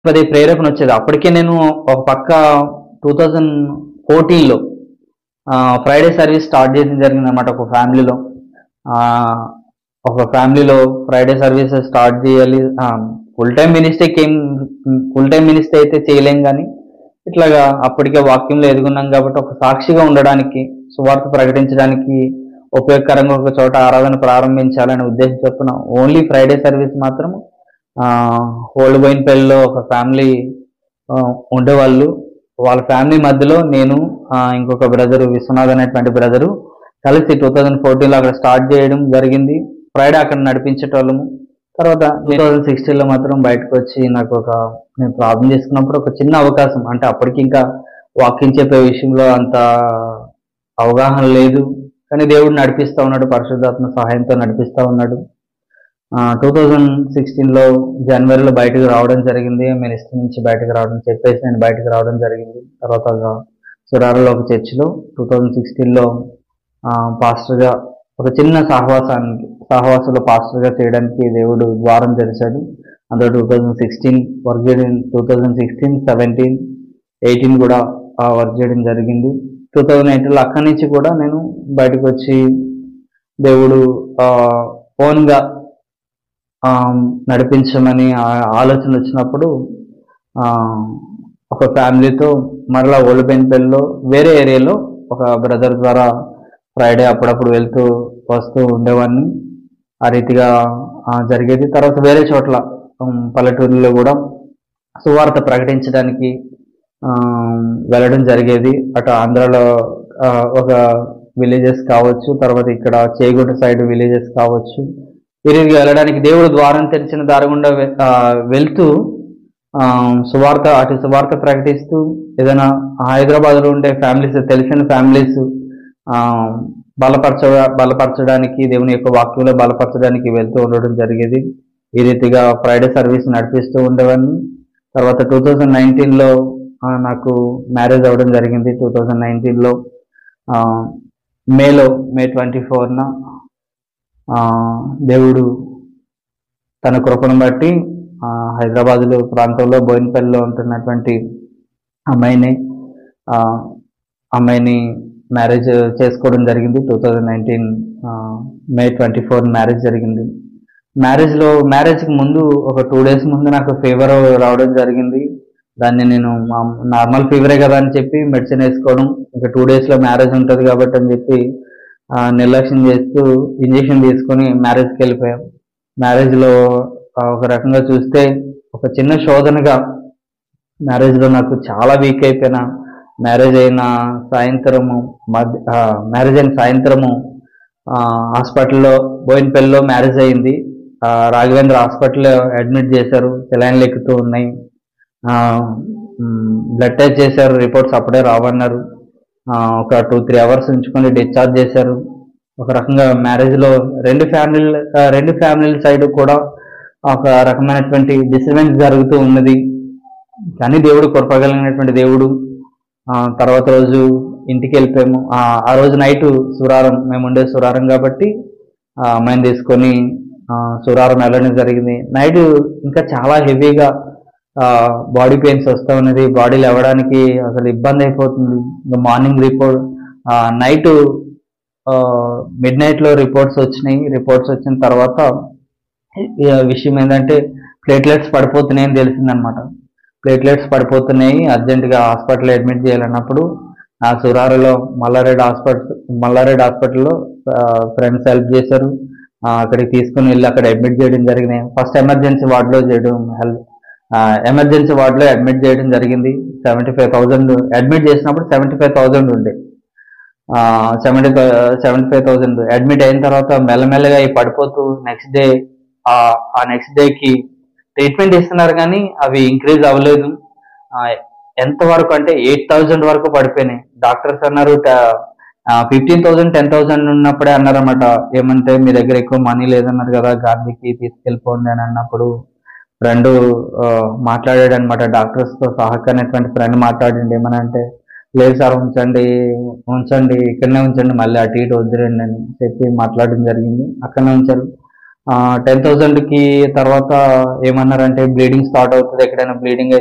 పదే ప్రేరేపణ వచ్చేది అప్పటికే నేను ఒక పక్క టూ థౌజండ్ ఫోర్టీన్లో ఫ్రైడే సర్వీస్ స్టార్ట్ చేసి జరిగింది అనమాట ఒక ఫ్యామిలీలో ఒక ఫ్యామిలీలో ఫ్రైడే సర్వీస్ స్టార్ట్ చేయాలి ఫుల్ టైం మినిస్టేక్ ఏం ఫుల్ టైం మినిస్టే అయితే చేయలేం కానీ ఇట్లాగా అప్పటికే వాక్యంలో ఎదుగున్నాం కాబట్టి ఒక సాక్షిగా ఉండడానికి సువార్త ప్రకటించడానికి ఉపయోగకరంగా ఒక చోట ఆరాధన ప్రారంభించాలనే ఉద్దేశం చొప్పున ఓన్లీ ఫ్రైడే సర్వీస్ మాత్రం ఓల్డ్ బోయిన్పల్లిలో ఒక ఫ్యామిలీ ఉండేవాళ్ళు వాళ్ళ ఫ్యామిలీ మధ్యలో నేను ఆ, ఇంకొక బ్రదరు విశ్వనాథ్ అనేటువంటి బ్రదరు కలిసి టూ థౌజండ్ ఫోర్టీన్లో అక్కడ స్టార్ట్ చేయడం జరిగింది ఫ్రైడే అక్కడ నడిపించేటోళ్ళము తర్వాత టూ థౌజండ్ సిక్స్టీన్లో మాత్రం బయటకు వచ్చి నాకు ఒక నేను ప్రాబ్లం చేసుకున్నప్పుడు ఒక చిన్న అవకాశం అంటే అప్పటికి ఇంకా వాకింగ్ చెప్పే విషయంలో అంత అవగాహన లేదు కానీ దేవుడు నడిపిస్తా ఉన్నాడు పరిశుద్ధాత్మ సహాయంతో నడిపిస్తా ఉన్నాడు టూ థౌజండ్ సిక్స్టీన్లో జనవరిలో బయటకు రావడం జరిగింది మినిస్టర్ నుంచి బయటకు రావడం చెప్పేసి నేను బయటకు రావడం జరిగింది తర్వాత సురారలో ఒక చర్చిలో టూ థౌజండ్ సిక్స్టీన్లో పాస్టర్గా ఒక చిన్న సహవాసానికి సహవాసంలో పాస్టర్గా చేయడానికి దేవుడు ద్వారం తెరిచాడు అందులో టూ థౌజండ్ సిక్స్టీన్ వర్క్ చేయడం two thousand sixteen seventeen eighteen కూడా వర్క్ చేయడం జరిగింది టూ థౌజండ్ ఎయిటీన్లో అక్కడి నుంచి కూడా నేను బయటకు వచ్చి దేవుడు ఓన్గా నడిపించమని ఆ- ఆలోచన వచ్చినప్పుడు ఆ, ఒక ఫ్యామిలీతో మరలా ఓల్డ్బెన్పల్లిలో వేరే ఏరియాలో ఒక బ్రదర్ ద్వారా ఫ్రైడే అప్పుడప్పుడు వెళ్తూ వస్తూ ఉండేవాడిని ఆ రీతిగా ఆ, జరిగేది తర్వాత వేరే చోట్ల ఉమ్, పల్లెటూరులో కూడా సువార్త ప్రకటించడానికి ఆ, వెళ్ళడం జరిగేది అటు ఆంధ్రాలో ఆ, ఒక విలేజెస్ కావచ్చు తర్వాత ఇక్కడ చేగుంట సైడ్ విలేజెస్ కావచ్చు ఈ రీతిగా వెళ్ళడానికి దేవుడు ద్వారం తెరిచిన దారి గుండా వె- ఆ, వెళ్తూ ఆ, సువార్త అటు సువార్త ప్రకటిస్తూ ఏదైనా హైదరాబాద్లో ఉండే ఫ్యామిలీస్ తెలిసిన ఫ్యామిలీస్ బలపరచ బలపరచడానికి దేవుని యొక్క వాక్యంలో బలపరచడానికి వెళ్తూ ఉండడం జరిగేది ఈ రీతిగా ఫ్రైడే సర్వీస్ నడిపిస్తూ ఉండేవాడిని తర్వాత టూ థౌజండ్ నైన్టీన్లో నాకు మ్యారేజ్ అవ్వడం జరిగింది టూ థౌజండ్ నైన్టీన్లో మేలో మే ట్వంటీ ఫోర్న దేవుడు తన కృపను బట్టి ఆ, హైదరాబాద్లో ప్రాంతంలో బోయినపల్లిలో ఉంటున్నటువంటి అమ్మాయిని ఆ, అమ్మాయిని మ్యారేజ్ చేసుకోవడం జరిగింది two thousand nineteen May twenty four marriage జరిగింది మ్యారేజ్లో మ్యారేజ్కి ముందు ఒక టూ డేస్ ముందు నాకు ఫీవర్ రావడం జరిగింది దాన్ని నేను నార్మల్ ఫీవరే కదా అని చెప్పి మెడిసిన్ వేసుకోవడం ఇంకా టూ డేస్లో మ్యారేజ్ ఉంటుంది కాబట్టి అని చెప్పి ఆ, నిర్లక్ష్యం చేస్తూ ఇంజెక్షన్ తీసుకొని మ్యారేజ్కి వెళ్ళిపోయాం మ్యారేజ్లో ఒక రకంగా చూస్తే ఒక చిన్న శోధనగా మ్యారేజ్లో నాకు చాలా వీక్ అయిపోయిన మ్యారేజ్ అయిన సాయంత్రము మధ్య మ్యారేజ్ అయిన సాయంత్రము ఆ, హాస్పిటల్లో బోయినపల్లిలో మ్యారేజ్ అయింది ఆ, రాఘవేంద్ర హాస్పిటల్లో అడ్మిట్ చేశారు సెలైన్లు ఎక్కుతూ ఉన్నాయి బ్లడ్ టెస్ట్ చేశారు రిపోర్ట్స్ అప్పుడే రావన్నారు ఆ, ఒక టూ త్రీ అవర్స్ ఉంచుకొని డిశ్చార్జ్ చేశారు ఒక రకంగా మ్యారేజ్లో రెండు ఫ్యామిలీ రెండు ఫ్యామిలీల సైడ్ కూడా ఒక రకమైనటువంటి డిస్టర్బెన్స్ జరుగుతూ ఉన్నది కానీ దేవుడు కృపగలిగినటువంటి దేవుడు ఆ, తర్వాత రోజు ఇంటికి వెళ్ళిపోయాము ఆ, ఆ రోజు నైట్ సురారం మేము ఉండే సురారం కాబట్టి ఆ అమ్మాయిని తీసుకొని ఆ, సురారం వెళ్ళడం జరిగింది నైట్ ఇంకా చాలా హెవీగా బాడీ పెయిన్స్ వస్తూ ఉన్నది బాడీ లేవడానికి అసలు ఇబ్బంది అయిపోతుంది ఇంకా మార్నింగ్ రిపోర్ట్ నైట్ మిడ్ నైట్లో రిపోర్ట్స్ వచ్చినాయి రిపోర్ట్స్ వచ్చిన తర్వాత ఈ విషయం ఏంటంటే ప్లేట్లెట్స్ పడిపోతున్నాయని తెలిసిందనమాట ప్లేట్లెట్స్ పడిపోతున్నాయి అర్జెంటుగా హాస్పిటల్ అడ్మిట్ చేయాలన్నప్పుడు ఆ సురారులో మల్లారెడ్డి హాస్పిటల్ మల్లారెడ్డి హాస్పిటల్లో ఫ్రెండ్స్ హెల్ప్ చేశారు ఆ, అక్కడికి తీసుకుని వెళ్ళి అక్కడ అడ్మిట్ చేయడం జరిగినాయి ఫస్ట్ ఎమర్జెన్సీ వార్డులో చేయడం హెల్ప్ ఎమర్జెన్సీ వార్డులో అడ్మిట్ చేయడం జరిగింది సెవెంటీ ఫైవ్ థౌజండ్ అడ్మిట్ చేసినప్పుడు సెవెంటీ ఫైవ్ థౌజండ్ ఉండే seventy seventy five thousand admit అయిన తర్వాత మెల్లమెల్లగా అవి పడిపోతూ నెక్స్ట్ డే ఆ నెక్స్ట్ డేకి ట్రీట్మెంట్ ఇస్తున్నారు కానీ అవి ఇంక్రీజ్ అవ్వలేదు ఆ, ఎంత వరకు అంటే ఎయిట్ థౌజండ్ వరకు పడిపోయినాయి డాక్టర్స్ అన్నారు ఫిఫ్టీన్ థౌసండ్ టెన్ థౌసండ్ ఉన్నప్పుడే అన్నారన్నమాట ఏమంటే మీ దగ్గర ఎక్కువ మనీ లేదన్నారు కదా గాంధీకి తీసుకెళ్ళిపోండి అని అన్నప్పుడు ఫ్రెండ్ మాట్లాడాడు అనమాట డాక్టర్స్ తో సహకరినటువంటి ఫ్రెండ్ మాట్లాడండి ఏమని అంటే లేదు సార్ ఉంచండి ఉంచండి ఇక్కడనే ఉంచండి మళ్ళీ అటు ఇటు వద్దురండి అని చెప్పి మాట్లాడడం జరిగింది అక్కడనే ఉంచారు టెన్ థౌజండ్కి తర్వాత ఏమన్నారంటే బ్లీడింగ్ స్టార్ట్ అవుతుంది ఎక్కడైనా బ్లీడింగ్